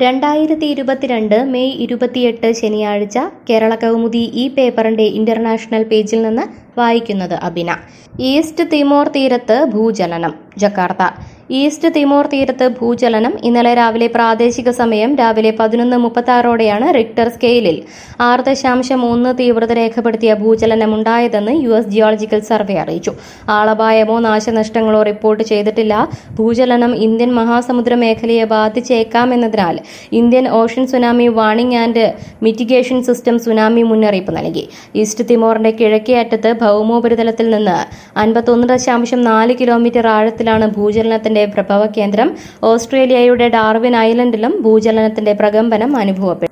രണ്ടായിരത്തി ഇരുപത്തിരണ്ട് മെയ് ഇരുപത്തിയെട്ട് ശനിയാഴ്ച കേരള കൗമുദി ഈ പേപ്പറിന്റെ ഇന്റർനാഷണൽ പേജിൽ നിന്ന് വായിക്കുന്നത് അബിന ഈസ്റ്റ് തിമോർ തീരത്ത് ഭൂചലനം ജക്കാർത്ത ഈസ്റ്റ് തിമോർ തീരത്ത് ഭൂചലനം ഇന്നലെ രാവിലെ പ്രാദേശിക സമയം രാവിലെ പതിനൊന്ന് മുപ്പത്താറോടെയാണ് റിക്ടർ സ്കെയിലിൽ ആറ് ദശാംശം ഒന്ന് തീവ്രത രേഖപ്പെടുത്തിയ ഭൂചലനമുണ്ടായതെന്ന് യു എസ് ജിയോളജിക്കൽ സർവേ അറിയിച്ചു ആളപായമോ നാശനഷ്ടങ്ങളോ റിപ്പോർട്ട് ചെയ്തിട്ടില്ല ഭൂചലനം ഇന്ത്യൻ മഹാസമുദ്ര മേഖലയെ ബാധിച്ചേക്കാമെന്നതിനാൽ Indian ocean tsunami warning and mitigation system tsunami മുന്നറിയിപ്പ് നൽകി ഈസ്റ്റ് തിമോറിന്റെ കിഴക്കേ അറ്റത്ത് ഭൗമോപരിതലത്തിൽ നിന്ന് അൻപത്തൊന്ന് ദശാംശം നാല് കിലോമീറ്റർ ആഴത്തിലാണ് ഭൂചലനത്തിന്റെ പ്രഭവ കേന്ദ്രം ഓസ്ട്രേലിയയുടെ ഡാർവിൻ ഐലൻഡിലും ഭൂചലനത്തിന്റെ പ്രകമ്പനം അനുഭവപ്പെട്ടു